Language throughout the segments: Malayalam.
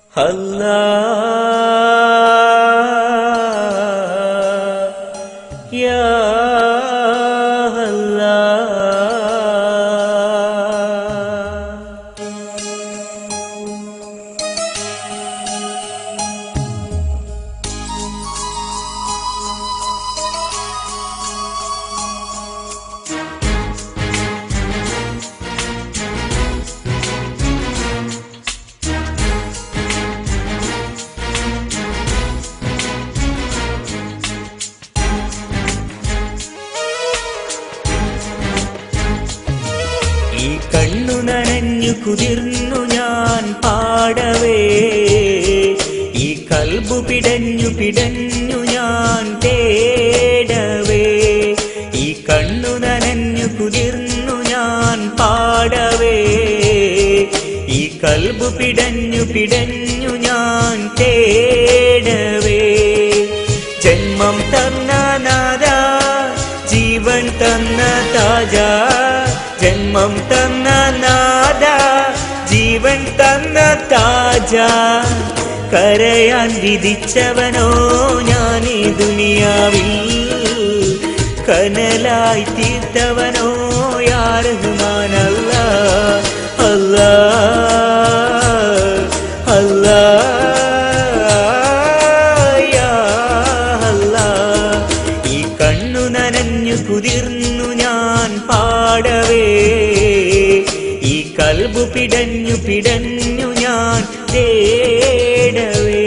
الله يا الله ഈ കണ്ണു നനഞ്ഞു കുതിർന്നു ഞാൻ പാടവേ ഈ കൽബു പിടഞ്ഞു പിടഞ്ഞു ഞാൻ തേടവേ ഈ കണ്ണു നനഞ്ഞു കുതിർന്നു ഞാൻ പാടവേ ഈ കൽബു പിടഞ്ഞു പിടഞ്ഞു ഞാൻ തേടവേ ജന്മം തന്ന നാദ ജീവൻ തന്ന താജ ജന്മം തന്ന നാദ ജീവൻ തന്ന താജ കരയാൻ വിധിച്ചവനോ ഞാൻ ഈ ദുനിയാവിൽ കനലായി തീർത്തവനോ യാറുമാനല്ല അല്ലാ അല്ലാ യാ അല്ലാ. ഈ കണ്ണു നനഞ്ഞു കുതിർന്നു ഞാൻ പാടവേ ഈ കൽബു പിടഞ്ഞു പിടഞ്ഞു ഞാൻ തേടവേ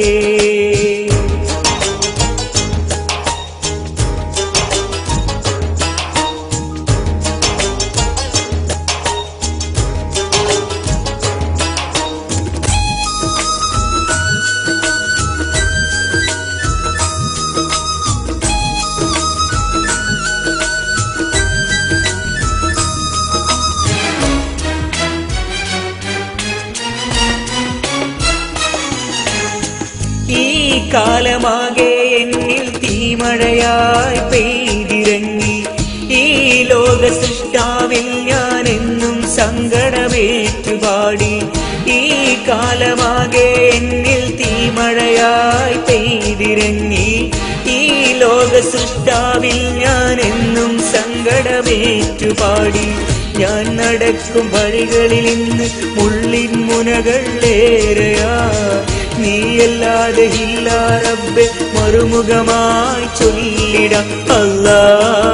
ഈ കാലമാകെ എന്നിൽ തീമഴയായി പെയ്തിറങ്ങി ഈ ലോക സൃഷ്ടാവിൽ ഞാൻ എന്നും സങ്കടമേറ്റുപാടി ഈ കാലമാകെ എന്നിൽ തീമഴയായി പെയ്തിറങ്ങി ഈ ലോക സൃഷ്ടാവിൽ ഞാൻ എന്നും സങ്കടമേറ്റുപാടി ഞാൻ നടക്കും വഴികളിൽ ഇന്ന് മുള്ളിൻ മുനകൾ ഏറെയാ നീയല്ലാതെ ഇല്ല റബ്ബെ മറുമുഖമായി ചൊല്ലിട അല്ലാ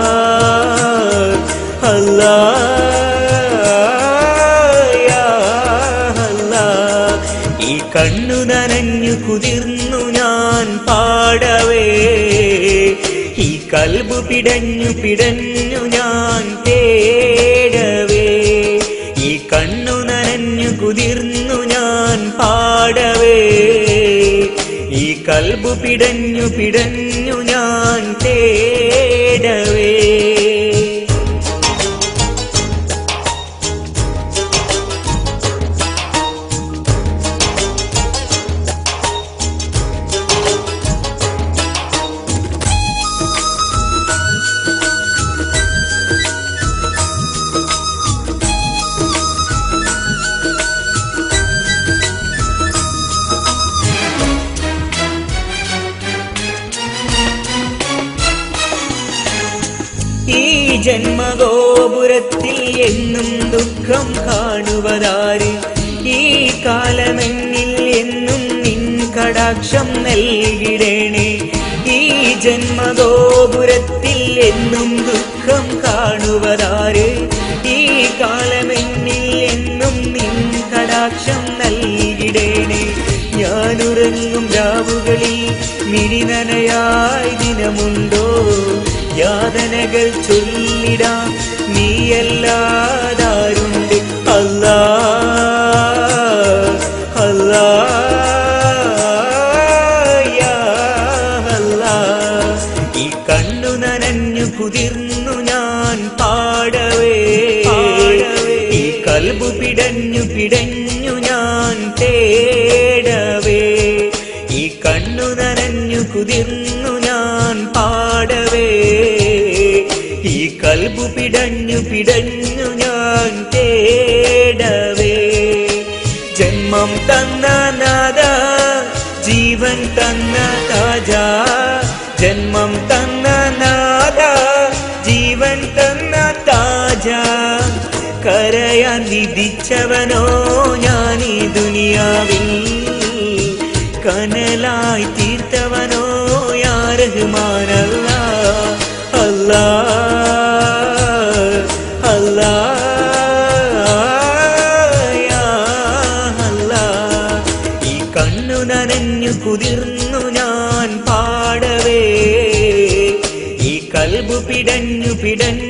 അല്ലാ യാ അല്ലാ. ഈ കണ്ണു നനഞ്ഞു കുതിർന്നു ഞാൻ പാടവേ ഈ കൽബു പിടഞ്ഞു പിടഞ്ഞു ഞാൻ തേടവേ ഈ കണ്ണു നനഞ്ഞു കുതിർന്നു ഞാൻ പാടവേ ഈ കൽബു പിടഞ്ഞു പിടഞ്ഞു ഞാൻ തേടവേ ഈ ജന്മഗോപുരത്തിൽ എന്നും ദുഃഖം കാണുവതാര് ഈ കാലമെന്നിൽ എന്നും നിൻ കടാക്ഷം നൽകിടേണേ ഈ ജന്മഗോപുരത്തിൽ എന്നും ദുഃഖം കാണുവതാര് ഈ കാലമെന്നിൽ എന്നും നിൻ കടാക്ഷം നൽകിടേണേ ഞാനുറങ്ങും രാവുകളിൽ മിഴിനനയായി ദിനമുണ്ടോ യാതനകൾ ചൊല്ലിടാം നീയല്ലാതാരുണ്ട് അല്ലാ അല്ലാ യാ അല്ലാ. ഈ കണ്ണു നനഞ്ഞു കുതിർന്നു ഞാൻ പാടവേ ഈ കൽബു പിടഞ്ഞു പിടഞ്ഞു ഞാൻ തേടവേ ഈ കണ്ണു നനഞ്ഞു കുതിർന്നു ഞാൻ പാടവേ ഈ കൽബു പിടഞ്ഞു പിടഞ്ഞു ഞാൻ തേടവേ ജന്മം തന്ന നാദ ജീവൻ തന്ന താജ ജന്മം തന്ന നാഥ ജീവൻ തന്ന താജ കരയാൻ വിധിച്ചവനോ ഞാൻ ഈ ദുനിയാവിൽ കനലായി തീർത്തവനോ യാ റഹ്മാനല്ല അല്ലാ അല്ലാ യാ അല്ലാ. ഈ കണ്ണു നനഞ്ഞു കുതിർന്നു ഞാൻ പാടവേ ഈ കൽബു പിടഞ്ഞു പിടഞ്ഞു